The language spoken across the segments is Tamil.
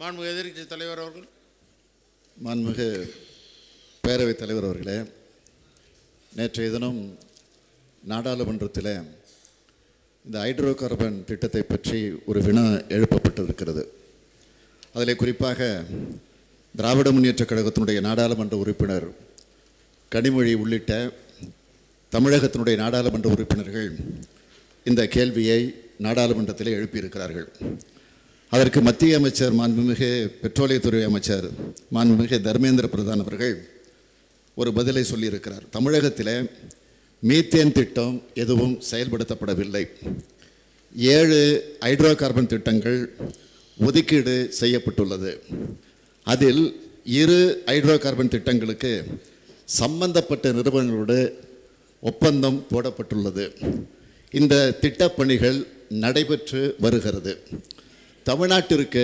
மாண்புமிகு எதிர்க்கட்சி தலைவர் அவர்கள் மாண்புமிகு பேரவைத் தலைவர் அவர்களே நேற்றைய தினம் நாடாளுமன்றத்தில் இந்த ஹைட்ரோ கார்பன் திட்டத்தை பற்றி ஒரு வினா எழுப்பப்பட்டிருக்கிறது அதில் குறிப்பாக திராவிட முன்னேற்றக் கழகத்தினுடைய நாடாளுமன்ற உறுப்பினர் கனிமொழி உள்ளிட்ட தமிழகத்தினுடைய நாடாளுமன்ற உறுப்பினர்கள் இந்த கேள்வியை நாடாளுமன்றத்தில் எழுப்பியிருக்கிறார்கள் அதற்கு மத்திய அமைச்சர் மாண்புமிகு பெட்ரோலியத்துறை அமைச்சர் மாண்புமிகு தர்மேந்திர பிரதான் அவர்கள் ஒரு பதிலை சொல்லியிருக்கிறார் தமிழகத்தில் மீத்தேன் திட்டம் எதுவும் செயல்படுத்தப்படவில்லை ஏழு ஹைட்ரோ கார்பன் திட்டங்கள் ஒதுக்கீடு செய்யப்பட்டுள்ளது அதில் இரு ஹைட்ரோ கார்பன் திட்டங்களுக்கு சம்பந்தப்பட்ட நிறுவனங்களோடு ஒப்பந்தம் போடப்பட்டுள்ளது இந்த திட்டப்பணிகள் நடைபெற்று வருகிறது தமிழ்நாட்டிற்கு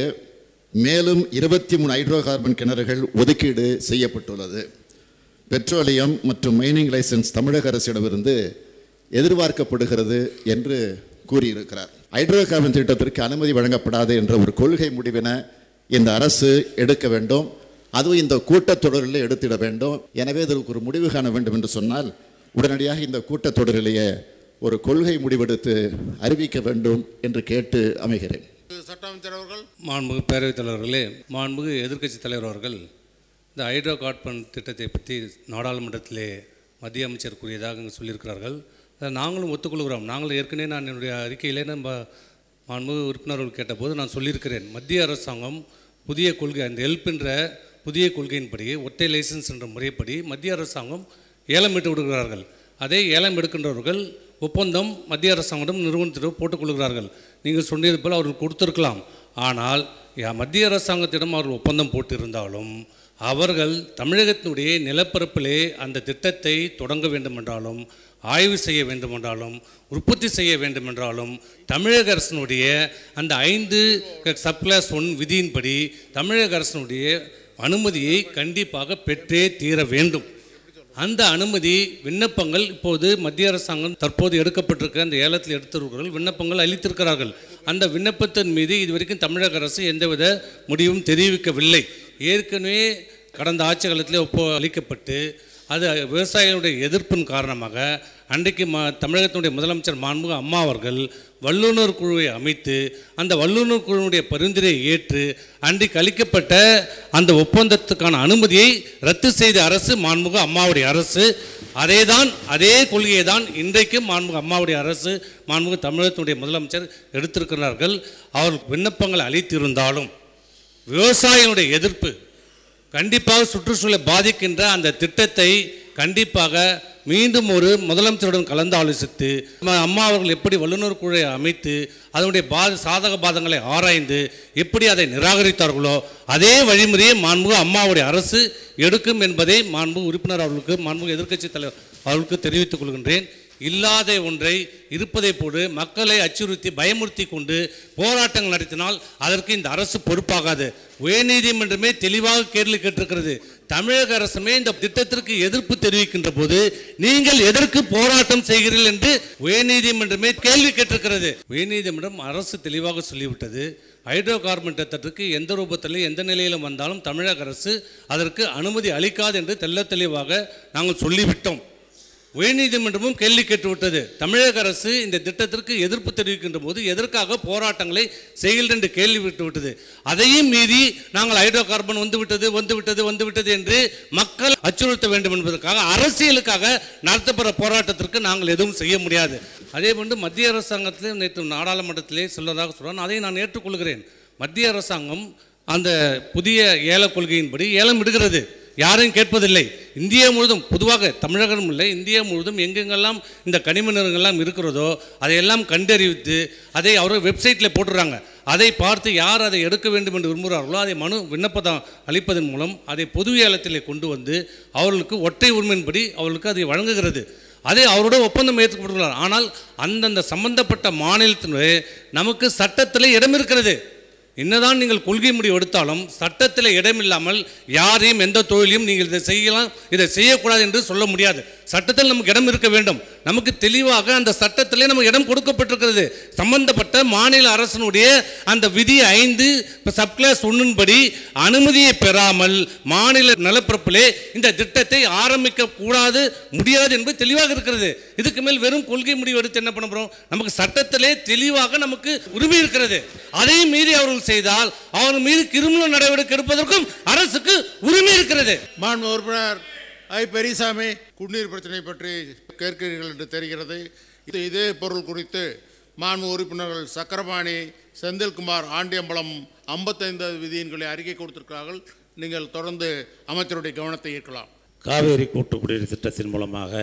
மேலும் இருபத்தி மூணு ஹைட்ரோ கார்பன் கிணறுகள் ஒதுக்கீடு செய்யப்பட்டுள்ளது பெட்ரோலியம் மற்றும் மைனிங் லைசன்ஸ் தமிழக அரசிடமிருந்து எதிர்பார்க்கப்படுகிறது என்று கூறியிருக்கிறார் ஹைட்ரோ கார்பன் திட்டத்திற்கு அனுமதி வழங்கப்படாது என்ற ஒரு கொள்கை முடிவினை இந்த அரசு எடுக்க வேண்டும் அதுவும் இந்த கூட்டத்தொடரில் எடுத்திட வேண்டும் எனவே இதற்கு ஒரு முடிவு காண வேண்டும் என்று சொன்னால் உடனடியாக இந்த கூட்டத்தொடரிலேயே ஒரு கொள்கை முடிவெடுத்து அறிவிக்க வேண்டும் என்று கேட்டு அமைகிறேன் சட்ட அமைச்சர் அவர்கள் மாண்புமிகு பேரவைத் தலைவர்களே மாண்புமிகு எதிர்க்கட்சி தலைவர் அவர்கள் இந்த ஹைட்ரோ கார்பன் திட்டத்தை பற்றி நாடாளுமன்றத்திலே மத்திய அமைச்சர் கூறியதாக இங்கு சொல்லியிருக்கிறார்கள் அதை நாங்களும் ஒத்துக்கொள்கிறோம் நாங்கள் ஏற்கனவே நான் என்னுடைய அறிக்கையிலே நம்ம மாண்புமிகு உறுப்பினர்கள் கேட்டபோது நான் சொல்லியிருக்கிறேன் மத்திய அரசாங்கம் புதிய கொள்கை அந்த ஹெல்ப் என்ற புதிய கொள்கையின்படி ஒற்றை லைசன்ஸ் என்ற முறைப்படி மத்திய அரசாங்கம் ஏலம் விட்டு விடுகிறார்கள் அதே ஏலம் எடுக்கின்றவர்கள் ஒப்பந்தம் மத்திய அரசாங்கம் நிறுவனத்திடம் போட்டுக்கொள்கிறார்கள் நீங்கள் சொன்னது போல் அவர்கள் கொடுத்திருக்கலாம் ஆனால் யா- மத்திய அரசாங்கத்திடம் அவர்கள் ஒப்பந்தம் போட்டிருந்தாலும் அவர்கள் தமிழகத்தினுடைய நிலப்பரப்பிலே அந்த திட்டத்தை தொடங்க வேண்டுமென்றாலும் ஆய்வு செய்ய வேண்டுமென்றாலும் உற்பத்தி செய்ய வேண்டுமென்றாலும் தமிழக அரசினுடைய அந்த ஐந்து சப்ளாஸ் ஒன் விதியின்படி தமிழக அரசினுடைய அனுமதியை கண்டிப்பாக பெற்றே தீர வேண்டும் அந்த அனுமதி விண்ணப்பங்கள் இப்போது மத்திய அரசாங்கம் தற்போது எடுக்கப்பட்டிருக்க அந்த ஏலத்தில் எடுத்தவர்கள் விண்ணப்பங்கள் அளித்திருக்கிறார்கள் அந்த விண்ணப்பத்தின் மீது இதுவரைக்கும் தமிழக அரசு எந்தவித முடிவும் தெரிவிக்கவில்லை ஏற்கனவே கடந்த ஆட்சி காலத்திலே ஒப்போ அளிக்கப்பட்டு அது விவசாயிகளுடைய எதிர்ப்பின் காரணமாக அன்றைக்கு ம தமிழகத்தினுடைய முதலமைச்சர் மாண்புமிகு அம்மா அவர்கள் வல்லுநர் குழுவை அமைத்து அந்த வல்லுநர் குழுவுடைய பரிந்துரையை ஏற்று அன்றைக்கு அளிக்கப்பட்ட அந்த ஒப்பந்தத்துக்கான அனுமதியை ரத்து செய்த அரசு மாண்புமிகு அம்மாவுடைய அரசு அதே தான் அதே கொள்கையை தான் இன்றைக்கு மாண்புமிகு அம்மாவுடைய அரசு மாண்புமிகு தமிழகத்தினுடைய முதலமைச்சர் எடுத்திருக்கிறார்கள் அவர் விண்ணப்பங்கள் அளித்திருந்தாலும் விவசாயிகளுடைய எதிர்ப்பு கண்டிப்பாக சுற்றுச்சூழலை பாதிக்கின்ற அந்த திட்டத்தை கண்டிப்பாக மீண்டும் ஒரு முதலமைச்சருடன் கலந்து ஆலோசித்து நம்ம அம்மா அவர்கள் எப்படி வல்லுநர் குழுவை அமைத்து அதனுடைய பாத சாதக பாதங்களை ஆராய்ந்து எப்படி அதை நிராகரித்தார்களோ அதே வழிமுறையை மாண்புகு அம்மாவுடைய அரசு எடுக்கும் என்பதை மாண்பு உறுப்பினர் அவர்களுக்கு மாண்புகு எதிர்க்கட்சி தலைவர் அவர்களுக்கு தெரிவித்துக் கொள்கின்றேன் இல்லாத ஒன்றை இருப்பதைப் போடு மக்களை அச்சுறுத்தி பயமுறுத்தி கொண்டு போராட்டங்கள் நடத்தினால் அதற்கு இந்த அரசு பொறுப்பாகாது உயர்நீதிமன்றமே தெளிவாக கேள்வி கேட்டிருக்கிறது தமிழக அரசுமே இந்த திட்டத்திற்கு எதிர்ப்பு தெரிவிக்கின்ற போது நீங்கள் எதற்கு போராட்டம் செய்கிறீர்கள் என்று உயர்நீதிமன்றமே கேள்வி கேட்டிருக்கிறது உயர்நீதிமன்றம் அரசு தெளிவாக சொல்லிவிட்டது ஹைட்ரோ கார்பன் திட்டத்திற்கு எந்த ரூபத்திலும் எந்த நிலையிலும் வந்தாலும் தமிழக அரசு அதற்கு அனுமதி அளிக்காது என்று தெள்ளத் தெளிவாக நாங்கள் சொல்லிவிட்டோம் உயர்நீதிமன்றமும் கேள்வி கேட்டுவிட்டது தமிழக அரசு இந்த திட்டத்திற்கு எதிர்ப்பு தெரிவிக்கின்ற போது எதற்காக போராட்டங்களை செய்கிறது என்று கேள்வி விட்டுவிட்டது அதையும் மீறி நாங்கள் ஹைட்ரோ கார்பன் வந்து விட்டது வந்து விட்டது வந்து விட்டது என்று மக்கள் அச்சுறுத்த வேண்டும் என்பதற்காக அரசியலுக்காக நடத்தப்படுற போராட்டத்திற்கு நாங்கள் எதுவும் செய்ய முடியாது அதே போன்று மத்திய அரசாங்கத்திலே நேற்று நாடாளுமன்றத்திலே சொல்வதாக சொல்றான் அதை நான் ஏற்றுக்கொள்கிறேன் மத்திய அரசாங்கம் அந்த புதிய ஏல கொள்கையின்படி ஏலம் விடுகிறது யாரையும் கேட்பதில்லை இந்தியா முழுதும் பொதுவாக தமிழகம் இல்லை இந்தியா முழுதும் எங்கெங்கெல்லாம் இந்த கனிம நிறங்கள்லாம் இருக்கிறதோ அதையெல்லாம் கண்டறிவித்து அதை அவர் வெப்சைட்டில் போட்டுறாங்க அதை பார்த்து யார் அதை எடுக்க வேண்டும் என்று விரும்புகிறார்களோ அதை மனு விண்ணப்பதம் அளிப்பதன் மூலம் அதை பொது ஏலத்திலே கொண்டு வந்து அவர்களுக்கு ஒற்றை உரிமையின்படி அவர்களுக்கு அதை வழங்குகிறது அதை அவரோட ஒப்பந்தம் ஏற்றுக்கொண்டுள்ளார் ஆனால் அந்தந்த சம்பந்தப்பட்ட மாநிலத்தினுடைய நமக்கு சட்டத்தில் இடம் இருக்கிறது என்னதான் நீங்கள் கொள்கை முடிவு எடுத்தாலும் சட்டத்தில் இடமில்லாமல் யாரையும் எந்த தொழிலையும் நீங்கள் இதை செய்யலாம் இதை செய்யக்கூடாது என்று சொல்ல முடியாது சட்டத்தில் நமக்கு இடம் இருக்க வேண்டும் நமக்கு தெளிவாக அந்த சட்டத்திலே நமக்கு இடம் கொடுக்கப்பட்டிருக்கிறது சம்பந்தப்பட்ட மாநில அரசனுடைய அந்த விதி ஐந்து சப்கிளாஸ் ஒன்றின்படி அனுமதியை பெறாமல் மாநில நிலப்பரப்பிலே இந்த திட்டத்தை ஆரம்பிக்க கூடாது முடியாது என்பது தெளிவாக இருக்கிறது இதுக்கு மேல் வெறும் கொள்கை முடிவு எடுத்து என்ன பண்ண போறோம் நமக்கு சட்டத்திலே தெளிவாக நமக்கு உரிமை இருக்கிறது அதையும் மீறி அவர்கள் செய்தால் அவர்கள் மீது கிரிமினல் நடவடிக்கை எடுப்பதற்கும் அரசுக்கு உரிமை இருக்கிறது மாண்பு உறுப்பினர் ஐ பெரியசாமி குடிநீர் பிரச்சனை பற்றி கேட்கிறீர்கள் என்று தெரிகிறது இது இதே பொருள் குறித்து மாண்பு உறுப்பினர்கள் சக்கரபாணி செந்தில்குமார் ஆண்டியம்பலம் ஐம்பத்தைந்தாவது விதியின்களை அறிக்கை கொடுத்திருக்கிறார்கள் நீங்கள் தொடர்ந்து அமைச்சருடைய கவனத்தை ஈர்க்கலாம் காவேரி கூட்டு குடிநீர் திட்டத்தின் மூலமாக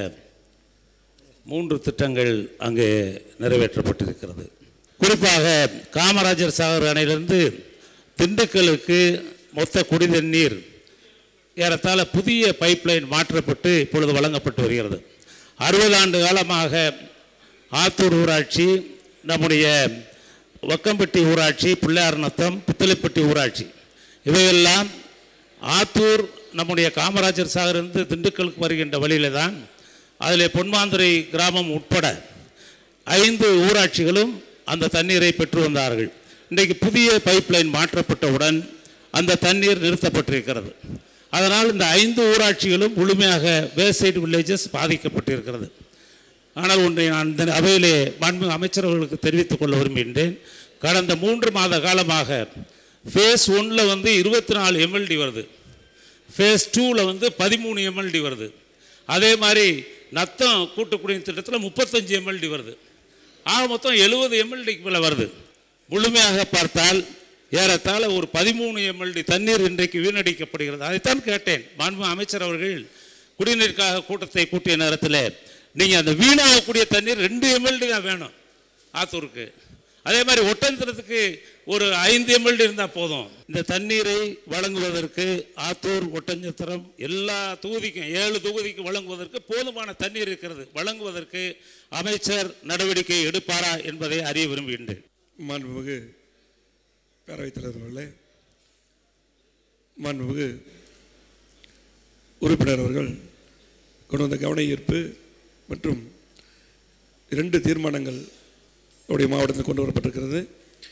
மூன்று திட்டங்கள் அங்கே நிறைவேற்றப்பட்டிருக்கிறது குறிப்பாக காமராஜர் சாகர் அணையிலிருந்து திண்டுக்கலுக்கு மொத்த குடிநீர் நீர் ஏறத்தாழ புதிய பைப்லைன் மாற்றப்பட்டு இப்பொழுது வழங்கப்பட்டு வருகிறது அறுபது ஆண்டு காலமாக ஆத்தூர் ஊராட்சி நம்முடைய வக்கம்பட்டி ஊராட்சி பிள்ளையார்நத்தம் புத்தலைப்பட்டி ஊராட்சி இவையெல்லாம் ஆத்தூர் நம்முடைய காமராஜர் சாகரிலிருந்து திண்டுக்கலுக்கு வருகின்ற வழியில தான் அதில் பொன்மாந்துறை கிராமம் உட்பட ஐந்து ஊராட்சிகளும் அந்த தண்ணீரை பெற்று வந்தார்கள் இன்றைக்கு புதிய பைப்லைன் மாற்றப்பட்டவுடன் அந்த தண்ணீர் நிறுத்தப்பட்டிருக்கிறது அதனால் இந்த ஐந்து ஊராட்சிகளும் முழுமையாக வேசைடு வில்லேஜஸ் பாதிக்கப்பட்டிருக்கிறது ஆனால் ஒன்றை நான் இந்த அவையிலே மாண்பு அமைச்சர் அவர்களுக்கு தெரிவித்துக் கொள்ள விரும்புகின்றேன் கடந்த மூன்று மாத காலமாக ஃபேஸ் ஒன்னில் வந்து இருபத்தி நாலு எம்எல்டி வருது ஃபேஸ் டூவில் வந்து பதிமூணு எம்எல்டி வருது அதே மாதிரி நத்தம் கூட்டு குடிநீர் திட்டத்தில் முப்பத்தஞ்சு எம்எல்டி வருது ஆக மொத்தம் எழுபது எம்எல்டிக்கு மேலே வருது முழுமையாக பார்த்தால் ஏறத்தாழ ஒரு பதிமூணு எம்எல்டி தண்ணீர் இன்றைக்கு வீணடிக்கப்படுகிறது அதைத்தான் கேட்டேன் மாண்பு அமைச்சர் அவர்கள் குடிநீருக்காக கூட்டத்தை கூட்டிய நேரத்தில் நீங்கள் அந்த வீணாகக்கூடிய தண்ணீர் ரெண்டு எம்எல்டி தான் வேணும் ஆத்தூருக்கு அதே மாதிரி ஒட்டஞ்சத்திரத்துக்கு ஒரு ஐந்து எம்எல்டி இருந்தால் போதும் இந்த தண்ணீரை வழங்குவதற்கு ஆத்தூர் ஒட்டஞ்சத்திரம் எல்லா தொகுதிக்கும் ஏழு தொகுதிக்கும் வழங்குவதற்கு போதுமான தண்ணீர் இருக்கிறது வழங்குவதற்கு அமைச்சர் நடவடிக்கை எடுப்பாரா என்பதை அறிய விரும்புகின்றேன் மாண்புமிகு பேரவைத் தலைவர் அவர்களே மாண்புமிகு உறுப்பினர் அவர்கள் கொண்டு வந்த கவன ஈர்ப்பு மற்றும் இரண்டு தீர்மானங்கள் நம்முடைய மாவட்டத்தில் கொண்டு வரப்பட்டிருக்கிறது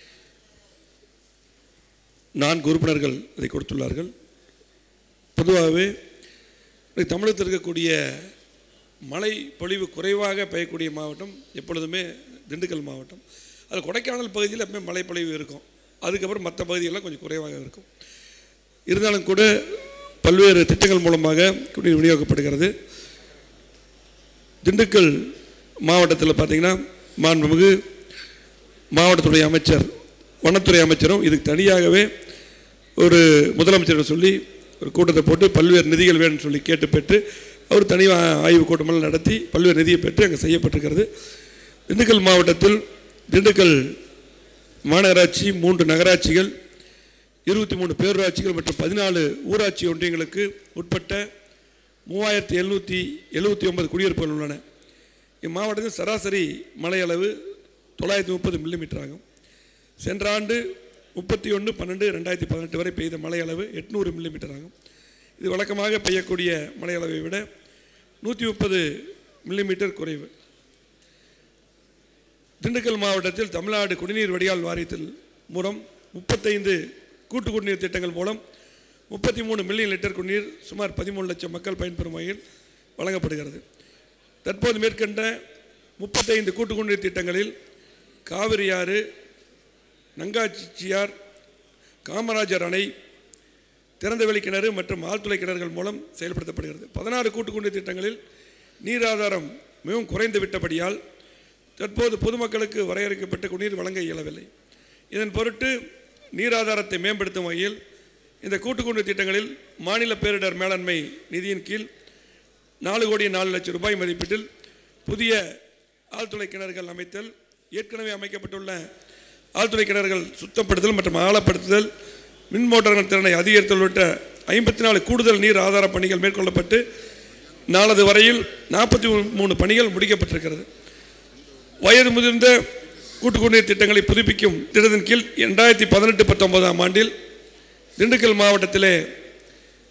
நான்கு உறுப்பினர்கள் இதை கொடுத்துள்ளார்கள் பொதுவாகவே இன்றைக்கு தமிழகத்தில் இருக்கக்கூடிய மழை பொழிவு குறைவாக பெய்யக்கூடிய மாவட்டம் எப்பொழுதுமே திண்டுக்கல் மாவட்டம் அது கொடைக்கானல் பகுதியில் எப்பவுமே மழை பொழிவு இருக்கும் அதுக்கப்புறம் மற்ற பகுதியெல்லாம் கொஞ்சம் குறைவாக இருக்கும் இருந்தாலும் கூட பல்வேறு திட்டங்கள் மூலமாக குடிநீர் விநியோகிக்கப்படுகிறது திண்டுக்கல் மாவட்டத்தில் பார்த்தீங்கன்னா மாண்புமிகு மாவட்டத்துடைய அமைச்சர் வனத்துறை அமைச்சரும் இதுக்கு தனியாகவே ஒரு முதலமைச்சர் சொல்லி ஒரு கூட்டத்தை போட்டு பல்வேறு நிதிகள் வேணும்னு சொல்லி கேட்டு பெற்று அவர் தனி ஆ- ஆய்வு கூட்டமெல்லாம் நடத்தி பல்வேறு நிதியை பெற்று அங்கே செய்யப்பட்டிருக்கிறது திண்டுக்கல் மாவட்டத்தில் திண்டுக்கல் மாநகராட்சி மூன்று நகராட்சிகள் இருபத்தி மூணு பேரூராட்சிகள் மற்றும் பதினாலு ஊராட்சி ஒன்றியங்களுக்கு உட்பட்ட மூவாயிரத்தி எழுநூற்றி எழுபத்தி ஒன்பது குடியிருப்புகள் உள்ளன இம்மாவட்டத்தில் சராசரி மழை அளவு தொள்ளாயிரத்தி முப்பது மில்லிமீட்டர் ஆகும் சென்ற ஆண்டு முப்பத்தி ஒன்று பன்னெண்டு ரெண்டாயிரத்தி பதினெட்டு வரை பெய்த மழை அளவு எட்நூறு மில்லிமீட்டர் ஆகும் இது வழக்கமாக பெய்யக்கூடிய மழை அளவை விட நூற்றி முப்பது மில்லிமீட்டர் குறைவு திண்டுக்கல் மாவட்டத்தில் தமிழ்நாடு குடிநீர் வடிகால் வாரியத்தில் மூலம் முப்பத்தைந்து கூட்டு குடிநீர் திட்டங்கள் மூலம் முப்பத்தி மூணு மில்லியன் லிட்டர் குடிநீர் சுமார் பதிமூணு லட்சம் மக்கள் பயன்பெறும் வகையில் வழங்கப்படுகிறது தற்போது மேற்கண்ட முப்பத்தைந்து கூட்டு குடிநீர் திட்டங்களில் காவிரி ஆறு நங்காச்சியார் காமராஜர் அணை திறந்தவெளி கிணறு மற்றும் ஆழ்துளை கிணறுகள் மூலம் செயல்படுத்தப்படுகிறது பதினாறு கூட்டு குடிநீர் திட்டங்களில் நீர் ஆதாரம் மிகவும் குறைந்து விட்டபடியால் தற்போது பொதுமக்களுக்கு வரையறுக்கப்பட்ட குடிநீர் வழங்க இயலவில்லை இதன் பொருட்டு நீர் ஆதாரத்தை மேம்படுத்தும் வகையில் இந்த கூட்டு குடிநீர் திட்டங்களில் மாநில பேரிடர் மேலாண்மை நிதியின் கீழ் நாலு கோடி நாலு லட்சம் ரூபாய் மதிப்பீட்டில் புதிய ஆழ்துளை கிணறுகள் அமைத்தல் ஏற்கனவே அமைக்கப்பட்டுள்ள ஆழ்துளை கிணறுகள் சுத்தப்படுத்தல் மற்றும் ஆழப்படுத்துதல் மின் மோட்டார்கள் திறனை அதிகரித்தல் உள்ளிட்ட ஐம்பத்தி நாலு கூடுதல் நீர் ஆதார பணிகள் மேற்கொள்ளப்பட்டு நாளது வரையில் நாற்பத்தி மூணு பணிகள் முடிக்கப்பட்டிருக்கிறது வயது முதிர்ந்த கூட்டு குடிநீர் திட்டங்களை புதுப்பிக்கும் திட்டத்தின் கீழ் ரெண்டாயிரத்தி பதினெட்டு பத்தொன்பதாம் ஆண்டில் திண்டுக்கல் மாவட்டத்திலே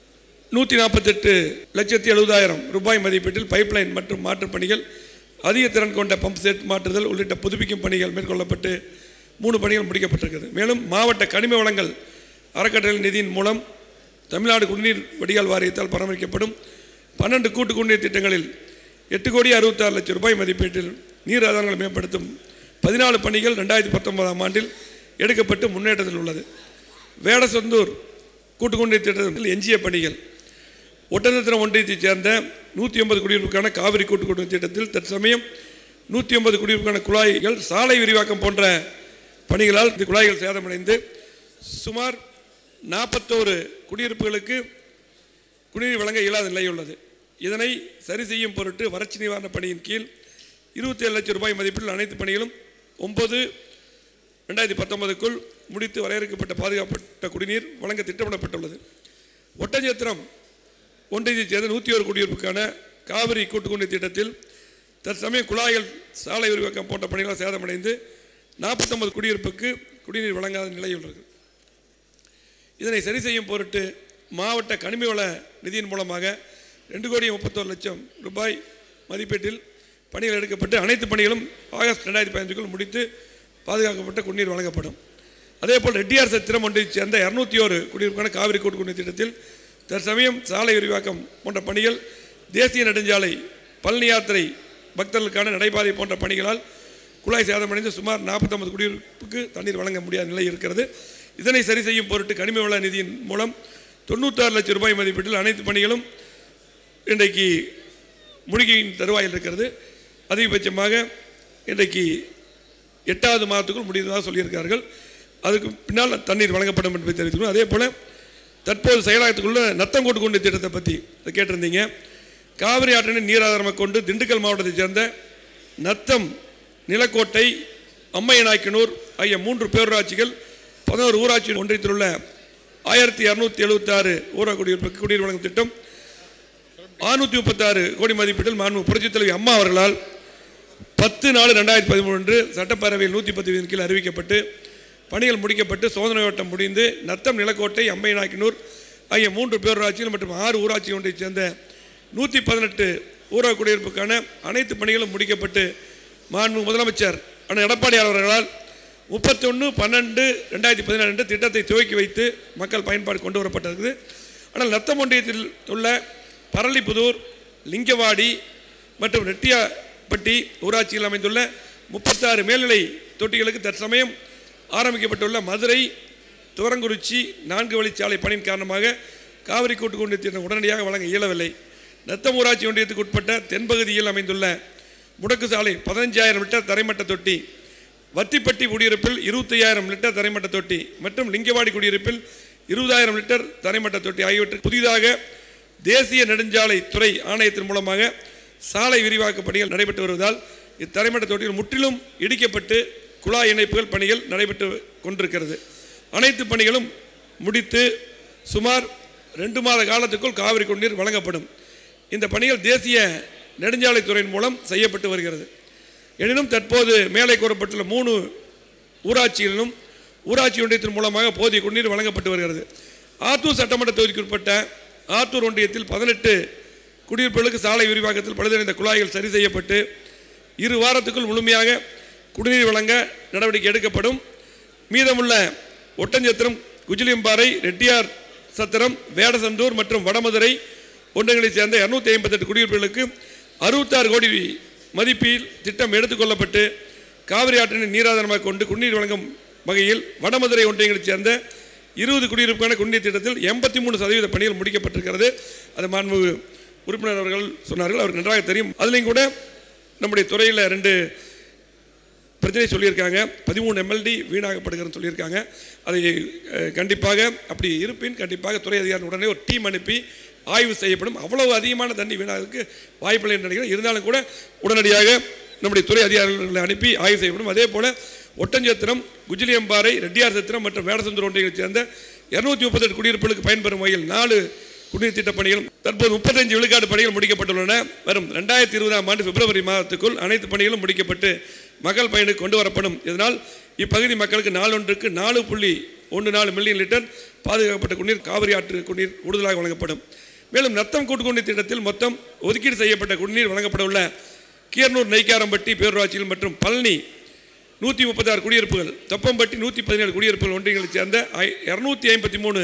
நூற்றி நாற்பத்தெட்டு லட்சத்தி எழுபதாயிரம் ரூபாய் மதிப்பீட்டில் பைப்லைன் மற்றும் மாற்றுப் பணிகள் அதிக திறன் கொண்ட பம்ப் செட் மாற்றுதல் உள்ளிட்ட புதுப்பிக்கும் பணிகள் மேற்கொள்ளப்பட்டு மூணு பணிகள் முடிக்கப்பட்டிருக்கிறது மேலும் மாவட்ட கனிம வளங்கள் அறக்கட்டளை நிதியின் மூலம் தமிழ்நாடு குடிநீர் வடிகால் வாரியத்தால் பராமரிக்கப்படும் பன்னெண்டு கூட்டு குடிநீர் திட்டங்களில் எட்டு கோடி அறுபத்தாறு லட்சம் ரூபாய் மதிப்பீட்டில் நீர் ஆதாரங்களை மேம்படுத்தும் பதினாலு பணிகள் ரெண்டாயிரத்தி பத்தொன்பதாம் ஆண்டில் எடுக்கப்பட்டு முன்னேற்றத்தில் உள்ளது வேடசந்தூர் கூட்டு குடிநீர் திட்டத்தில் எஞ்சிய பணிகள் ஒட்டநத்திரம் ஒன்றியத்தைச் சேர்ந்த நூற்றி ஒன்பது குடியிருப்புக்கான காவிரி கூட்டு குடிநீர் திட்டத்தில் தற்சமயம் நூற்றி ஒன்பது குடியிருப்புக்கான குழாய்கள் சாலை விரிவாக்கம் போன்ற பணிகளால் இந்த குழாய்கள் சேதமடைந்து சுமார் நாற்பத்தோரு குடியிருப்புகளுக்கு குடிநீர் வழங்க இயலாத நிலை உள்ளது இதனை சரி செய்யும் பொருட்டு வறட்சி நிவாரண பணியின் கீழ் இருபத்தி ஏழு லட்சம் ரூபாய் மதிப்பில் அனைத்து பணிகளும் ஒன்பது ரெண்டாயிரத்தி பத்தொன்பதுக்குள் முடித்து வரையறுக்கப்பட்ட பாதுகாக்கப்பட்ட குடிநீர் வழங்க திட்டமிடப்பட்டுள்ளது ஒட்டஞ்சத்திரம் ஒன்றியத்தைச் சேர்ந்த நூற்றி ஒரு குடியிருப்புக்கான காவிரி கூட்டு குடிநீர் திட்டத்தில் தற்சமயம் குழாய்கள் சாலை விரிவாக்கம் போன்ற பணிகளால் சேதமடைந்து நாற்பத்தொன்பது குடியிருப்புக்கு குடிநீர் வழங்காத நிலை உள்ளது இதனை சரி செய்யும் பொருட்டு மாவட்ட கனிம வள நிதியின் மூலமாக ரெண்டு கோடி முப்பத்தோரு லட்சம் ரூபாய் மதிப்பீட்டில் பணிகள் எடுக்கப்பட்டு அனைத்து பணிகளும் ஆகஸ்ட் ரெண்டாயிரத்தி பதினஞ்சுக்குள் முடித்து பாதுகாக்கப்பட்ட குடிநீர் வழங்கப்படும் அதேபோல் ரெட்டியார் சத்திரம் ஒன்றைச் சேர்ந்த இரநூத்தி ஒரு குடியிருப்பான காவிரி கூட்டு குடிநீர் திட்டத்தில் தற்சமயம் சாலை விரிவாக்கம் போன்ற பணிகள் தேசிய நெடுஞ்சாலை பழனி யாத்திரை பக்தர்களுக்கான நடைபாதை போன்ற பணிகளால் குழாய் சேதமடைந்து சுமார் நாற்பத்தொன்பது குடியிருப்புக்கு தண்ணீர் வழங்க முடியாத நிலை இருக்கிறது இதனை சரி செய்யும் பொருட்டு கனிம வள நிதியின் மூலம் தொண்ணூத்தாறு லட்சம் ரூபாய் மதிப்பீட்டில் அனைத்து பணிகளும் இன்றைக்கு முடிக்கையின் தருவாயில் இருக்கிறது அதிகபட்சமாக இன்றைக்கு எட்டாவது மாதத்துக்குள் முடிந்ததாக சொல்லியிருக்கார்கள் அதுக்கு பின்னால் தண்ணீர் வழங்கப்படும் என்பதை தெரிவித்துக்கணும் அதே போல் தற்போது செயலாக்கத்துக்குள்ள நத்தங்கோட்டு கொண்டு திட்டத்தை பற்றி அதை கேட்டிருந்தீங்க காவிரி ஆற்றினை நீராதாரமாக கொண்டு திண்டுக்கல் மாவட்டத்தைச் சேர்ந்த நத்தம் நிலக்கோட்டை அம்மையநாய்க்கனூர் ஆகிய மூன்று பேரூராட்சிகள் பதினோரு ஊராட்சி ஒன்றியத்தில் உள்ள ஆயிரத்தி இரநூத்தி எழுபத்தாறு ஊரக குடியிருப்பு குடிநீர் வழங்கும் திட்டம் ஆறுநூற்றி முப்பத்தாறு கோடி மதிப்பீட்டில் மாண்பு புரட்சித் தலைவி அம்மா அவர்களால் பத்து நாலு ரெண்டாயிரத்தி பதிமூன்று சட்டப்பேரவையில் நூற்றி பத்து விதியின் கீழ் அறிவிக்கப்பட்டு பணிகள் முடிக்கப்பட்டு சோதனை ஓட்டம் முடிந்து நத்தம் நிலக்கோட்டை அம்பைநாயக்கனூர் ஆகிய மூன்று பேரூராட்சிகள் மற்றும் ஆறு ஊராட்சி ஒன்றைச் சேர்ந்த நூற்றி பதினெட்டு ஊரக குடியிருப்புக்கான அனைத்து பணிகளும் முடிக்கப்பட்டு மாண்பு முதலமைச்சர் அண்ணன் எடப்பாடியார் அவர்களால் முப்பத்தொன்று பன்னெண்டு ரெண்டாயிரத்தி பதினேழு அன்று திட்டத்தை துவக்கி வைத்து மக்கள் பயன்பாடு கொண்டு வரப்பட்டிருக்குது ஆனால் நத்தம் ஒன்றியத்தில் உள்ள பரளிப்புதூர் லிங்கவாடி மற்றும் ரெட்டியாப்பட்டி ஊராட்சியில் அமைந்துள்ள முப்பத்தாறு மேல்நிலை தொட்டிகளுக்கு தற்சமயம் ஆரம்பிக்கப்பட்டுள்ள மதுரை துவரங்குறிச்சி நான்கு வழிச்சாலை பணியின் காரணமாக காவிரி கூட்டு குடிநீர் திட்டம் உடனடியாக வழங்க இயலவில்லை நத்தம் ஊராட்சி ஒன்றியத்துக்கு உட்பட்ட தென்பகுதியில் அமைந்துள்ள முடக்கு சாலை பதினஞ்சாயிரம் லிட்டர் தரைமட்ட தொட்டி வத்திப்பட்டி குடியிருப்பில் இருபத்தையாயிரம் லிட்டர் தரைமட்ட தொட்டி மற்றும் லிங்கவாடி குடியிருப்பில் இருபதாயிரம் லிட்டர் தரைமட்ட தொட்டி ஆகியவற்றுக்கு புதிதாக தேசிய நெடுஞ்சாலை துறை ஆணையத்தின் மூலமாக சாலை விரிவாக்க பணிகள் நடைபெற்று வருவதால் இத்தரைமட்ட தொட்டிகள் முற்றிலும் இடிக்கப்பட்டு குழாய் இணைப்புகள் பணிகள் நடைபெற்று கொண்டிருக்கிறது அனைத்து பணிகளும் முடித்து சுமார் ரெண்டு மாத காலத்துக்குள் காவிரி குடிநீர் வழங்கப்படும் இந்த பணிகள் தேசிய நெடுஞ்சாலைத்துறையின் மூலம் செய்யப்பட்டு வருகிறது எனினும் தற்போது மேலே கூறப்பட்டுள்ள மூணு ஊராட்சிகளிலும் ஊராட்சி ஒன்றியத்தின் மூலமாக போதிய குடிநீர் வழங்கப்பட்டு வருகிறது ஆத்தூர் சட்டமன்ற தொகுதிக்கு உட்பட்ட ஆத்தூர் ஒன்றியத்தில் பதினெட்டு குடியிருப்புகளுக்கு சாலை விரிவாக்கத்தில் பழுதடைந்த குழாய்கள் சரி செய்யப்பட்டு இரு வாரத்துக்குள் முழுமையாக குடிநீர் வழங்க நடவடிக்கை எடுக்கப்படும் மீதமுள்ள ஒட்டஞ்சத்திரம் குஜிலியம்பாறை ரெட்டியார் சத்திரம் வேடசந்தூர் மற்றும் வடமதுரை ஒன்றியங்களைச் சேர்ந்த இரநூத்தி ஐம்பத்தெட்டு குடியிருப்புகளுக்கு அறுபத்தாறு கோடி மதிப்பில் திட்டம் எடுத்துக்கொள்ளப்பட்டு காவிரி ஆற்றினை நீராதாரமாக கொண்டு குடிநீர் வழங்கும் வகையில் வடமதுரை ஒன்றியங்களைச் சேர்ந்த இருபது குடியிருப்புக்கான குடிநீர் திட்டத்தில் எண்பத்தி மூணு சதவீத பணிகள் முடிக்கப்பட்டிருக்கிறது அது மாண்பு உறுப்பினர் அவர்கள் சொன்னார்கள் அவருக்கு நன்றாக தெரியும் அதுலேயும் கூட நம்முடைய துறையில் ரெண்டு பிரச்சனை சொல்லியிருக்காங்க பதிமூணு எம்எல்டி வீணாகப்படுகிறன்னு சொல்லியிருக்காங்க அதை அஹ், கண்டிப்பாக அப்படி இருப்பின் கண்டிப்பாக துறை அதிகாரி உடனே ஒரு டீம் அனுப்பி ஆய்வு செய்யப்படும் அவ்வளவு அதிகமான தண்ணி வீணாகிறதுக்கு வாய்ப்பில்லை என்று நினைக்கிறேன் இருந்தாலும் கூட உடனடியாக நம்முடைய துறை அதிகாரிகளை அனுப்பி ஆய்வு செய்யப்படும் அதே போல் ஒட்டஞ்சத்திரம் குஜிலியம்பாறை ரெட்டியார் சத்திரம் மற்றும் வேடசந்தூர் ஒன்றியங்களைச் சேர்ந்த இருநூத்தி முப்பத்தெட்டு குடியிருப்புகளுக்கு பயன்பெறும் வகையில் நாலு குடிநீர் திட்ட பணிகளும் தற்போது முப்பத்தஞ்சு விழுக்காடு பணிகள் முடிக்கப்பட்டுள்ளன வரும் ரெண்டாயிரத்தி இருபதாம் ஆண்டு பிப்ரவரி மாதத்துக்குள் அனைத்து பணிகளும் முடிக்கப்பட்டு மக்கள் பயனுக்கு கொண்டு வரப்படும் இதனால் இப்பகுதி மக்களுக்கு நாளொன்றுக்கு நாலு புள்ளி ஒன்று நாலு மில்லியன் லிட்டர் பாதுகாக்கப்பட்ட குடிநீர் காவிரி ஆற்று குடிநீர் கூடுதலாக வழங்கப்படும் மேலும் நத்தம் கூட்டுக்குடிநீர் திட்டத்தில் மொத்தம் ஒதுக்கீடு செய்யப்பட்ட குடிநீர் வழங்கப்பட உள்ள கீரனூர் நெய்க்காரம்பட்டி பேரூராட்சியில் மற்றும் பழனி நூற்றி முப்பத்தாறு குடியிருப்புகள் தொப்பம்பட்டி நூற்றி பதினேழு குடியிருப்புகள் ஒன்றியங்களைச் சேர்ந்த இரநூத்தி ஐம்பத்தி மூணு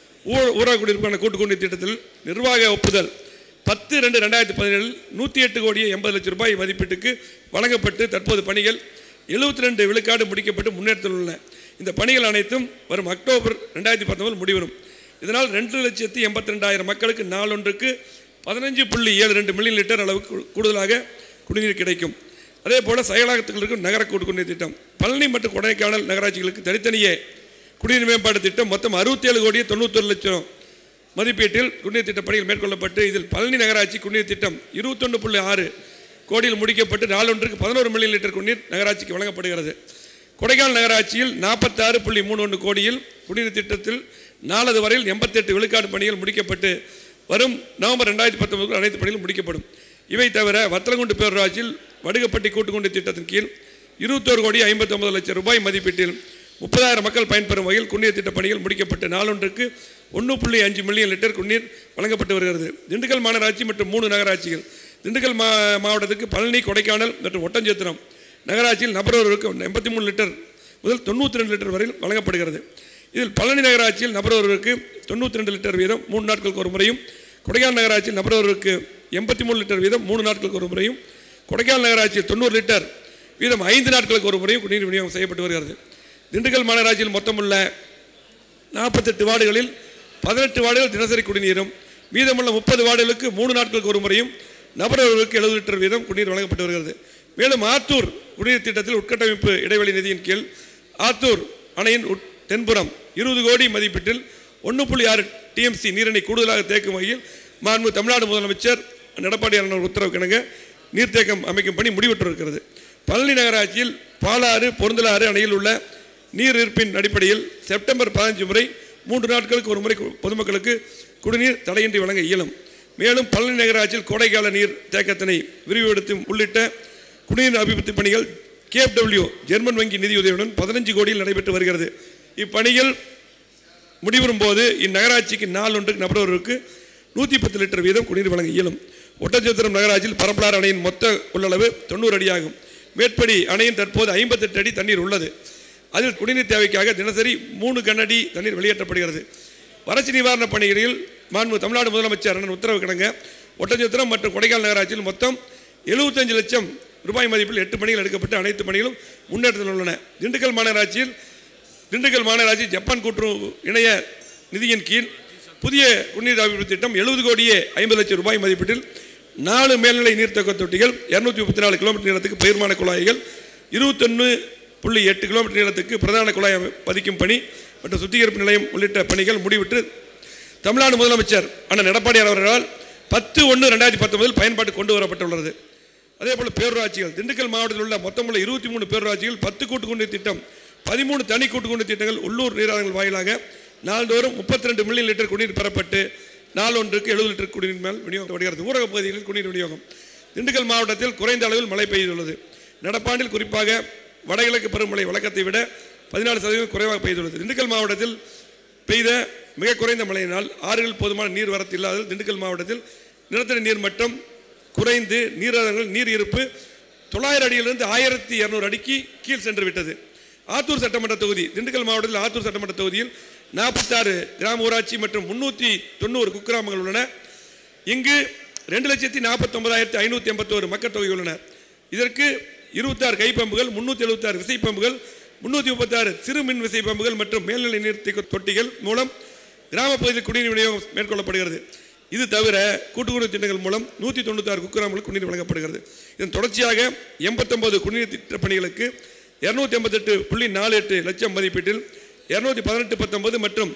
ஊரக குடியிருப்பான கூட்டு குடிநீர் திட்டத்தில் நிர்வாக ஒப்புதல் பத்து ரெண்டு ரெண்டாயிரத்தி பதினேழில் நூற்றி எட்டு கோடியே எண்பது லட்சம் ரூபாய் மதிப்பீட்டுக்கு வழங்கப்பட்டு தற்போது பணிகள் எழுபத்தி ரெண்டு விழுக்காடு முடிக்கப்பட்டு முன்னேற்றத்தில் உள்ளன இந்த பணிகள் அனைத்தும் வரும் அக்டோபர் ரெண்டாயிரத்தி பத்தொன்பது முடிவரும் இதனால் ரெண்டு லட்சத்தி எண்பத்தி ரெண்டாயிரம் மக்களுக்கு நாளொன்றுக்கு பதினஞ்சு புள்ளி ஏழு ரெண்டு மில்லியன் லிட்டர் அளவுக்கு கூடுதலாக குடிநீர் கிடைக்கும் அதே போல் செயலாக்கத்தில் இருக்கும் நகர கூட்டு குடிநீர் திட்டம் பழனி மற்றும் கொடைக்கானல் நகராட்சிகளுக்கு தனித்தனியே குடிநீர் மேம்பாட்டு திட்டம் மொத்தம் அறுபத்தேழு கோடியே தொண்ணூத்தொரு லட்சம் மதிப்பீட்டில் குடிநீர் திட்ட பணிகள் மேற்கொள்ளப்பட்டு இதில் பழனி நகராட்சி குடிநீர் திட்டம் இருபத்தொன்று புள்ளி ஆறு கோடியில் முடிக்கப்பட்டு நாளொன்றுக்கு பதினோரு மில்லியன் லிட்டர் குடிநீர் நகராட்சிக்கு வழங்கப்படுகிறது கொடைக்கானல் நகராட்சியில் நாற்பத்தாறு புள்ளி மூணு ஒன்று கோடியில் குடிநீர் திட்டத்தில் நாளது வரையில் எண்பத்தெட்டு விழுக்காடு பணிகள் முடிக்கப்பட்டு வரும் நவம்பர் ரெண்டாயிரத்தி பத்தொன்பதுக்குள் அனைத்து பணிகளும் முடிக்கப்படும் இவை தவிர வத்தலகுண்டு பேரூராட்சியில் வடுகப்பட்டி கூட்டுக்குண்டு திட்டத்தின் கீழ் இருபத்தோரு கோடி ஐம்பத்தொம்பது லட்சம் ரூபாய் மதிப்பீட்டில் முப்பதாயிரம் மக்கள் பயன்பெறும் வகையில் குடிநீர் திட்ட பணிகள் முடிக்கப்பட்டு நாளொன்றுக்கு ஒன்று புள்ளி அஞ்சு மில்லியன் லிட்டர் குடிநீர் வழங்கப்பட்டு வருகிறது திண்டுக்கல் மாநகராட்சி மற்றும் மூணு நகராட்சிகள் திண்டுக்கல் மா மாவட்டத்துக்கு பழனி கொடைக்கானல் மற்றும் ஒட்டஞ்சத்திரம் நகராட்சியில் நபரொருவருக்கு எண்பத்தி மூணு லிட்டர் முதல் தொண்ணூற்றி ரெண்டு லிட்டர் வரையில் வழங்கப்படுகிறது இதில் பழனி நகராட்சியில் நபரொருவருக்கு தொண்ணூற்றி ரெண்டு லிட்டர் வீதம் மூணு நாட்களுக்கு ஒரு முறையும் கொடைக்கானல் நகராட்சியில் நபரொருவருக்கு எண்பத்தி மூணு லிட்டர் வீதம் மூணு நாட்களுக்கு ஒரு முறையும் கொடைக்கானல் நகராட்சியில் தொண்ணூறு லிட்டர் வீதம் ஐந்து நாட்களுக்கு ஒரு முறையும் குடிநீர் விநியோகம் செய்யப்பட்டு வருகிறது திண்டுக்கல் மாநகராட்சியில் மொத்தமுள்ள நாற்பத்தெட்டு வார்டுகளில் பதினெட்டு வார்டுகள் தினசரி குடிநீரும் மீதமுள்ள முப்பது வார்டுகளுக்கு மூணு நாட்களுக்கு ஒரு முறையும் நபரவர்களுக்கு எழுபது லிட்டர் வீதம் குடிநீர் வழங்கப்பட்டு வருகிறது மேலும் ஆத்தூர் குடிநீர் திட்டத்தில் உட்கட்டமைப்பு இடைவெளி நிதியின் கீழ் ஆத்தூர் அணையின் உட் தென்புறம் இருபது கோடி மதிப்பீட்டில் ஒன்று புள்ளி ஆறு டிஎம்சி நீரிணை கூடுதலாக தேக்கும் வகையில் மாண்பு தமிழ்நாடு முதலமைச்சர் எடப்பாடி அண்ணன் உத்தரவு கிணங்க நீர்த்தேக்கம் அமைக்கும் பணி முடிவுற்றிருக்கிறது பழனி நகராட்சியில் பாலாறு பொருந்தலாறு அணையில் உள்ள நீர் இருப்பின் அடிப்படையில் செப்டம்பர் பதினஞ்சு முறை மூன்று நாட்களுக்கு ஒரு முறை கு- பொதுமக்களுக்கு குடிநீர் தடையின்றி வழங்க இயலும் மேலும் பழனி நகராட்சியில் கோடைக்கால நீர் தேக்கத்தினை விரிவுபடுத்தும் உள்ளிட்ட குடிநீர் அபிவிருத்தி பணிகள் கேஎஃப்டபிள்யூ ஜெர்மன் வங்கி நிதியுதவியுடன் பதினஞ்சு கோடியில் நடைபெற்று வருகிறது இப்பணிகள் முடிவரும் போது இந்நகராட்சிக்கு நாள் ஒன்றுக்கு நபரொருவருக்கு நூற்றி பத்து லிட்டர் வீதம் குடிநீர் வழங்க இயலும் ஒட்டச்சத்திரம் நகராட்சியில் பரப்பலாறு அணையின் மொத்த கொள்ளளவு தொண்ணூறு அடியாகும் மேற்படி அணையின் தற்போது ஐம்பத்தெட்டு அடி தண்ணீர் உள்ளது அதில் குடிநீர் தேவைக்காக தினசரி மூணு கனஅடி தண்ணீர் வெளியேற்றப்படுகிறது வறட்சி நிவாரணப் பணிகளில் மாண்பு தமிழ்நாடு முதலமைச்சர் அண்ணன் உத்தரவு கிடங்க ஒட்டச்சத்திரம் மற்றும் கொடைக்கானல் நகராட்சியில் மொத்தம் எழுபத்தஞ்சு லட்சம் ரூபாய் மதிப்பில் எட்டு பணிகள் எடுக்கப்பட்டு அனைத்து பணிகளும் முன்னேற்றத்தில் உள்ளன திண்டுக்கல் மாநகராட்சியில் திண்டுக்கல் மாநகராட்சி ஜப்பான் கூட்டுறவு இணைய நிதியின் கீழ் புதிய குடிநீர் அபிவிருத்தி திட்டம் எழுபது கோடியே ஐம்பது லட்சம் ரூபாய் மதிப்பீட்டில் நாலு மேல்நிலை நீர்த்தக்க தொட்டிகள் இரநூத்தி முப்பத்தி நாலு கிலோமீட்டர் நீளத்துக்கு பயிர்மான குழாய்கள் இருபத்தொன்று புள்ளி எட்டு கிலோமீட்டர் நீளத்துக்கு பிரதான குழாய் அமை- பதிக்கும் பணி மற்றும் சுத்திகரிப்பு நிலையம் உள்ளிட்ட பணிகள் முடிவிட்டு தமிழ்நாடு முதலமைச்சர் அண்ணன் எடப்பாடியார் அவர்களால் பத்து ஒன்று ரெண்டாயிரத்தி பத்தொன்பதில் பயன்பாட்டு கொண்டு வரப்பட்டுள்ளது அதே போல் பேரூராட்சிகள் திண்டுக்கல் மாவட்டத்தில் உள்ள மொத்தமுள்ள இருபத்தி மூணு பேரூராட்சிகள் பத்து கூட்டு குடிநீர் திட்டம் பதிமூணு தனி கூட்டு குடிநீர் திட்டங்கள் உள்ளூர் நீராதங்கள் வாயிலாக நாள்தோறும் முப்பத்தி ரெண்டு மில்லியன் லிட்டர் குடிநீர் பெறப்பட்டு நாளொன்றுக்கு எழுபது லிட்டர் குடிநீர் மேல் விநியோகப்படுகிறது ஊரக பகுதிகளில் குடிநீர் விநியோகம் திண்டுக்கல் மாவட்டத்தில் குறைந்த அளவில் மழை பெய்துள்ளது நடப்பாண்டில் குறிப்பாக வடகிழக்கு பருவமழை வழக்கத்தை விட பதினாலு சதவீதம் குறைவாக பெய்துள்ளது திண்டுக்கல் மாவட்டத்தில் பெய்த மிக குறைந்த மழையினால் ஆறுகள் போதுமான நீர் வரத்து இல்லாததால் திண்டுக்கல் மாவட்டத்தில் நிலத்தடி நீர் மட்டம் குறைந்து நீராதாரங்கள் நீர் இருப்பு தொள்ளாயிரம் அடியிலிருந்து ஆயிரத்தி இரநூறு அடிக்கு கீழ் சென்று விட்டது ஆத்தூர் சட்டமன்ற தொகுதி திண்டுக்கல் மாவட்டத்தில் ஆத்தூர் சட்டமன்ற தொகுதியில் நாற்பத்தாறு கிராம ஊராட்சி மற்றும் முன்னூற்றி தொண்ணூறு குக்கிராமங்கள் உள்ளன இங்கு ரெண்டு லட்சத்தி நாற்பத்தொன்பதாயிரத்தி ஐநூற்றி எண்பத்தோரு மக்கள் தொகை உள்ளன இதற்கு இருபத்தாறு கைப்பம்புகள் முன்னூற்றி எழுபத்தாறு விசைப்பம்புகள் முன்னூற்றி முப்பத்தாறு சிறு மின் விசை பம்புகள் மற்றும் மேல்நிலை நீர் தேக்க தொட்டிகள் மூலம் கிராம பகுதியில் குடிநீர் விநியோகம் மேற்கொள்ளப்படுகிறது இது தவிர கூட்டுக்குடிநீர் திட்டங்கள் மூலம் நூற்றி தொண்ணூத்தாறு குக்கிராமங்களுக்கு குடிநீர் வழங்கப்படுகிறது இதன் தொடர்ச்சியாக எண்பத்தொன்பது குடிநீர் திட்ட பணிகளுக்கு இரநூத்தி எண்பத்தெட்டு புள்ளி நாலு எட்டு லட்சம் மதிப்பீட்டில் இரநூத்தி பதினெட்டு பத்தொன்பது மற்றும்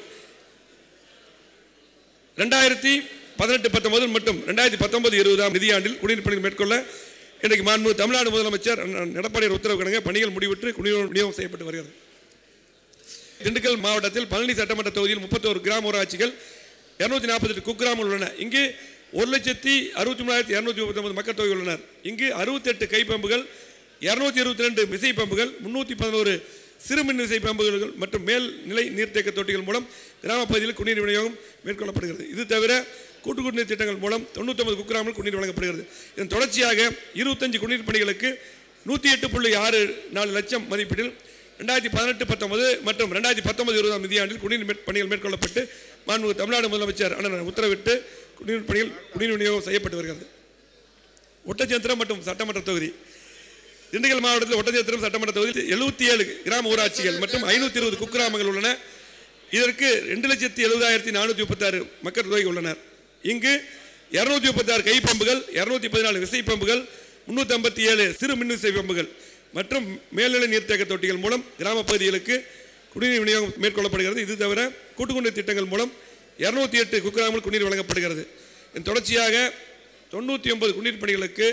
ரெண்டாயிரத்தி பதினெட்டு பத்தொன்பது மற்றும் ரெண்டாயிரத்தி பத்தொன்பது இருபதாம் நிதியாண்டில் குடிநீர் பணிகள் மேற்கொள்ள இன்றைக்கு மாண்பு தமிழ்நாடு முதலமைச்சர் அண்ணன் எடப்பாடியார் உத்தரவு கிடங்க பணிகள் முடிவிட்டு குடிநீர் விநியோகம் செய்யப்பட்டு வருகிறது திண்டுக்கல் மாவட்டத்தில் பழனி சட்டமன்ற தொகுதியில் முப்பத்தோரு கிராம ஊராட்சிகள் இரநூத்தி நாற்பத்தெட்டு குக்கிராமங்கள் உள்ளன இங்கு ஒரு லட்சத்தி அறுபத்தி மூணாயிரத்தி இரநூத்தி முப்பத்தொன்பது மக்கள் தொகை உள்ளனர் இங்கு அறுபத்தெட்டு கைப்பம்புகள் இரநூத்தி இருபத்தி ரெண்டு விசை பம்புகள் முன்னூற்றி பதினோரு சிறுமின் விசை பம்புகள் மற்றும் மேல் நிலை நீர்த்தேக்க தொட்டிகள் மூலம் கிராம பகுதியில் குடிநீர் விநியோகம் மேற்கொள்ளப்படுகிறது இது தவிர கூட்டு குடிநீர் திட்டங்கள் மூலம் தொண்ணூத்தொன்பது குக்கிராமல் குடிநீர் வழங்கப்படுகிறது இதன் தொடர்ச்சியாக இருபத்தஞ்சு குடிநீர் பணிகளுக்கு நூற்றி எட்டு புள்ளி ஆறு நாலு லட்சம் மதிப்பீட்டில் ரெண்டாயிரத்தி பதினெட்டு பத்தொன்பது மற்றும் ரெண்டாயிரத்தி பத்தொன்பது இருபதாம் நிதியாண்டில் குடிநீர் மேற்- பணிகள் மேற்கொள்ளப்பட்டு மாண்பு தமிழ்நாடு முதலமைச்சர் அண்ணன் உத்தரவிட்டு குடிநீர் பணிகள் குடிநீர் விநியோகம் செய்யப்பட்டு வருகிறது ஒட்டச்சத்திரம் மற்றும் சட்டமன்ற தொகுதி திண்டுக்கல் மாவட்டத்தில் ஒட்டச்சத்திரம் சட்டமன்ற தொகுதியில் எழுபத்தி ஏழு கிராம ஊராட்சிகள் மற்றும் ஐநூற்றி இருபது குக்கிராமங்கள் உள்ளன இதற்கு ரெண்டு லட்சத்தி எழுபதாயிரத்தி நானூற்றி முப்பத்தாறு மக்கள் தொகை உள்ளனர் இங்கு இரநூத்தி முப்பத்தாறு கை பம்புகள் இரநூத்தி பதினாலு விசை பம்புகள் முன்னூற்றி ஐம்பத்தி ஏழு சிறு மின்விசை பம்புகள் மற்றும் மேல்நிலை நீர்த்தேக்க தொட்டிகள் மூலம் கிராம பகுதிகளுக்கு குடிநீர் விநியோகம் மேற்கொள்ளப்படுகிறது இது தவிர கூட்டுக்குடிநீர் திட்டங்கள் மூலம் இரநூத்தி எட்டு குக்கிராமல் குடிநீர் வழங்கப்படுகிறது இதன் தொடர்ச்சியாக தொண்ணூற்றி ஒன்பது குடிநீர் பணிகளுக்கு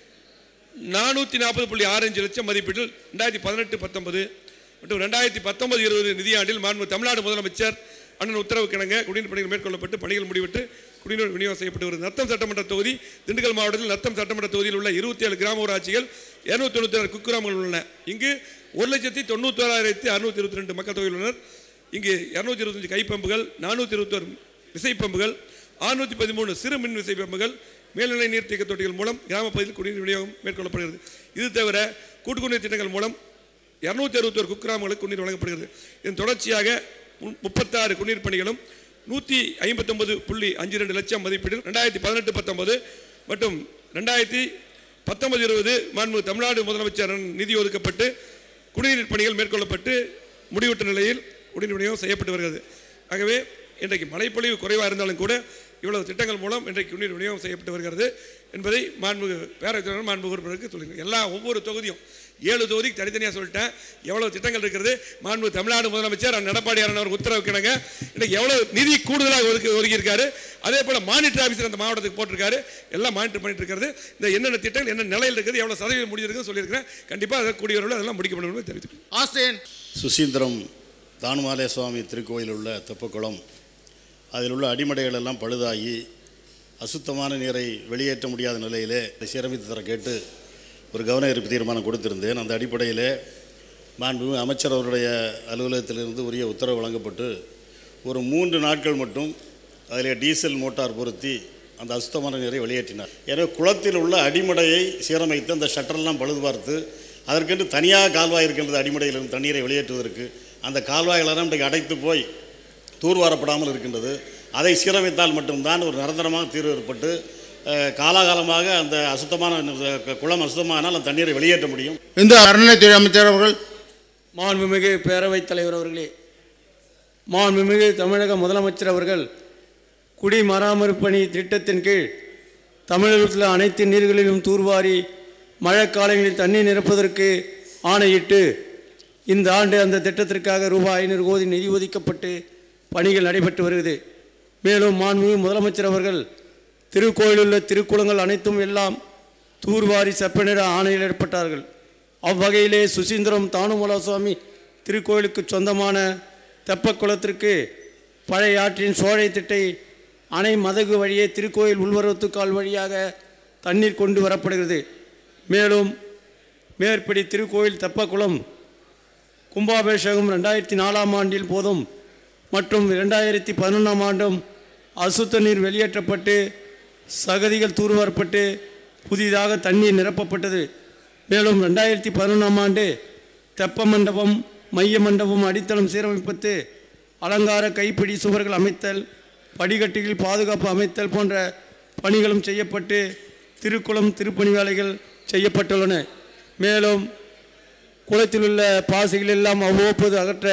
நானூற்றி நாற்பது புள்ளி ஆறஞ்சு லட்சம் மதிப்பீட்டில் ரெண்டாயிரத்தி பதினெட்டு பத்தொன்பது மற்றும் ரெண்டாயிரத்தி பத்தொன்பது இருபது நிதியாண்டில் மாண்பு தமிழ்நாடு முதலமைச்சர் அண்ணன் உத்தரவு கிணங்க குடிநீர் பணிகள் மேற்கொள்ளப்பட்டு பணிகள் முடிவிட்டு குடிநீர் விநியோகம் செய்யப்பட்டு வருகிறது நத்தம் சட்டமன்ற தொகுதி திண்டுக்கல் மாவட்டத்தில் நத்தம் சட்டமன்ற தொகுதியில் உள்ள இருபத்தி ஏழு கிராம ஊராட்சிகள் இருநூத்தி தொண்ணூத்தி ஆறு குக்கிராமங்கள் உள்ளன இங்கு ஒரு லட்சத்தி தொண்ணூத்தோராயிரத்தி அறுநூத்தி இருபத்தி ரெண்டு மக்கள் தொகையில் உள்ளனர் இங்கு இருநூத்தி இருபத்தஞ்சு கைப்பம்புகள் நானூற்றி இருபத்தொரு விசைப்பம்புகள் அறுநூற்றி பதிமூணு சிறு மின் விசை பம்புகள் மேல்நிலை நீர்த்தேக்க தொட்டிகள் மூலம் கிராம பகுதியில் குடிநீர் விநியோகம் மேற்கொள்ளப்படுகிறது இது தவிர கூட்டு குடிநீர் திட்டங்கள் மூலம் இரநூத்தி அறுபத்தோரு குக்கிராமங்களுக்கு குடிநீர் வழங்கப்படுகிறது இதன் தொடர்ச்சியாக மு- முப்பத்தாறு குடிநீர் பணிகளும் நூற்றி ஐம்பத்தொன்பது புள்ளி அஞ்சு ரெண்டு லட்சம் மதிப்பீட்டில் ரெண்டாயிரத்தி பதினெட்டு பத்தொன்பது மற்றும் ரெண்டாயிரத்தி பத்தொன்பது இருபது மாண்பு தமிழ்நாடு முதலமைச்சர் நிதி ஒதுக்கப்பட்டு குடிநீர் பணிகள் மேற்கொள்ளப்பட்டு முடிவுற்ற நிலையில் குடிநீர் விநியோகம் செய்யப்பட்டு வருகிறது ஆகவே இன்றைக்கு மழைப்பொழிவு குறைவாக இருந்தாலும் கூட இவ்வளவு திட்டங்கள் மூலம் இன்றைக்கு குடிநீர் விநியோகம் செய்யப்பட்டு வருகிறது என்பதை மாண்புமிகு பேரவைத் தலைவர் மாண்பு உறுப்பினருக்கு சொல்லுங்கள் எல்லா ஒவ்வொரு தொகுதியும் ஏழு தொகுதிக்கு தனித்தனியாக சொல்லிட்டேன் எவ்வளவு திட்டங்கள் இருக்கிறது மாண்பு தமிழ்நாடு முதலமைச்சர் அண்ணன் எடப்பாடியார் அவர் உத்தரவு கிணங்க இன்னைக்கு எவ்வளவு நிதி கூடுதலாக ஒதுக்கி ஒதுக்கியிருக்காரு அதே போல மானிட்டர் ஆஃபீஸர் அந்த மாவட்டத்துக்கு போட்டிருக்காரு எல்லாம் மானிட்டர் பண்ணிட்டு இருக்காரு இந்த என்னென்ன திட்டங்கள் என்ன நிலையில் இருக்குது எவ்வளவு சதவீதம் முடிஞ்சிருக்குன்னு சொல்லியிருக்கிறேன் கண்டிப்பாக அதை கூடியவர்கள் அதெல்லாம் முடிக்கப்படும் என்று தெரிவித்துக்கிறேன் ஆஸ்டின் சுசீந்திரம் தானுமாலய சுவாமி திருக்கோயில் உள்ள தெப்பக்குளம் அதில் உள்ள அடிமடைகள் எல்லாம் பழுதாகி அசுத்தமான நீரை வெளியேற்ற முடியாத நிலையிலே அதை சீரமைத்து தர கேட்டு ஒரு கவன ஈர்ப்பு தீர்மானம் கொடுத்திருந்தேன் அந்த அடிப்படையிலே மாண்புமிகு அமைச்சர் அவருடைய அலுவலகத்திலிருந்து உரிய உத்தரவு வழங்கப்பட்டு ஒரு மூன்று நாட்கள் மட்டும் அதில் டீசல் மோட்டார் பொருத்தி அந்த அசுத்தமான நீரை வெளியேற்றினார் எனவே குளத்தில் உள்ள அடிமடையை சீரமைத்து அந்த ஷட்டரெல்லாம் பழுது பார்த்து அதற்கென்று தனியாக கால்வாய் இருக்கின்றது அடிமடையிலிருந்து தண்ணீரை வெளியேற்றுவதற்கு அந்த கால்வாய்களெல்லாம் இன்றைக்கு அடைத்து போய் தூர்வாரப்படாமல் இருக்கின்றது அதை சீரமைத்தால் மட்டும்தான் ஒரு நிரந்தரமாக தீர்வு ஏற்பட்டு அஹ், காலாகாலமாக அந்த அசுத்தமான அஹ், குளம் அசுத்தமானால் அந்த தண்ணீரை வெளியேற்ற முடியும் இந்த அறநிலைத்துறை அமைச்சர் அவர்கள் மாண்புமிகு பேரவைத் தலைவர் அவர்களே மாண்புமிகு தமிழக முதலமைச்சர் அவர்கள் குடிமராமரிப்பணி திட்டத்தின் கீழ் தமிழகத்தில் அனைத்து நீர்களிலும் தூர்வாரி மழைக்காலங்களில் தண்ணீர் நிரப்புவதற்கு ஆணையிட்டு இந்த ஆண்டு அந்த திட்டத்திற்காக ரூபாய் ஐநூறு கோடி நிதி ஒதுக்கப்பட்டு பணிகள் நடைபெற்று வருகிறது மேலும் மாண்புமிகு முதலமைச்சர் அவர்கள் திருக்கோயிலுள்ள திருக்குளங்கள் அனைத்தும் எல்லாம் தூர்வாரி செப்பனிட ஆணையில் ஏற்பட்டார்கள் அவ்வகையிலே சுசீந்திரம் தானுமலா சுவாமி திருக்கோயிலுக்கு சொந்தமான தெப்பக்குளத்திற்கு பழைய ஆற்றின் சோழை திட்டை அணை மதகு வழியே திருக்கோயில் உள்வரத்துக்கால் வழியாக தண்ணீர் கொண்டு வரப்படுகிறது மேலும் மேற்படி திருக்கோயில் தெப்பக்குளம் கும்பாபிஷேகம் ரெண்டாயிரத்தி நாலாம் ஆண்டில் போதும் மற்றும் இரண்டாயிரத்தி பதினொன்றாம் ஆண்டும் அசுத்த நீர் வெளியேற்றப்பட்டு சகதிகள் தூர்வாரப்பட்டு புதிதாக தண்ணீர் நிரப்பப்பட்டது மேலும் ரெண்டாயிரத்தி பதினொன்றாம் ஆண்டு தெப்ப மண்டபம் மைய மண்டபம் அடித்தளம் சீரமைப்பத்து அலங்கார கைப்பிடி சுவர்கள் அமைத்தல் படிக்கட்டுகள் பாதுகாப்பு அமைத்தல் போன்ற பணிகளும் செய்யப்பட்டு திருக்குளம் திருப்பணி வேலைகள் செய்யப்பட்டுள்ளன மேலும் குளத்தில் உள்ள பாசிகள் எல்லாம் அவ்வப்போது அகற்ற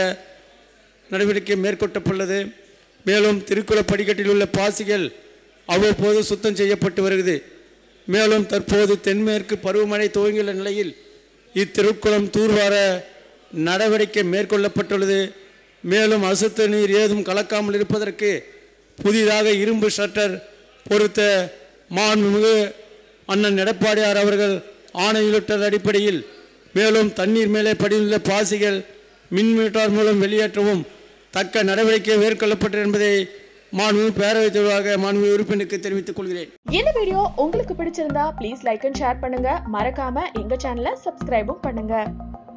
நடவடிக்கை மேற்கொள்ளப்பட்டுள்ளது மேலும் திருக்குள படிக்கட்டில் உள்ள பாசிகள் அவ்வப்போது சுத்தம் செய்யப்பட்டு வருகிறது மேலும் தற்போது தென்மேற்கு பருவமழை துவங்கியுள்ள நிலையில் இத்திருக்குளம் தூர்வார நடவடிக்கை மேற்கொள்ளப்பட்டுள்ளது மேலும் அசுத்த நீர் ஏதும் கலக்காமல் இருப்பதற்கு புதிதாக இரும்பு ஷட்டர் பொருத்த மாண்புமிகு அண்ணன் எடப்பாடியார் அவர்கள் ஆணையிட்ட அடிப்படையில் மேலும் தண்ணீர் மேலே படிந்துள்ள பாசிகள் மின் மீட்டார் மூலம் வெளியேற்றவும் தக்க நடவடிக்கை மேற்கொள்ளப்பட்டது என்பதை மாண்புமிகு பேரவைத் தலைவராக மாண்புமிகு உறுப்பினருக்கு தெரிவித்துக் கொள்கிறேன் இந்த வீடியோ உங்களுக்கு பிடிச்சிருந்தா ப்ளீஸ் லைக் அண்ட் ஷேர் பண்ணுங்க மறக்காம எங்க சேனலை சப்ஸ்கிரைபும் பண்ணுங்க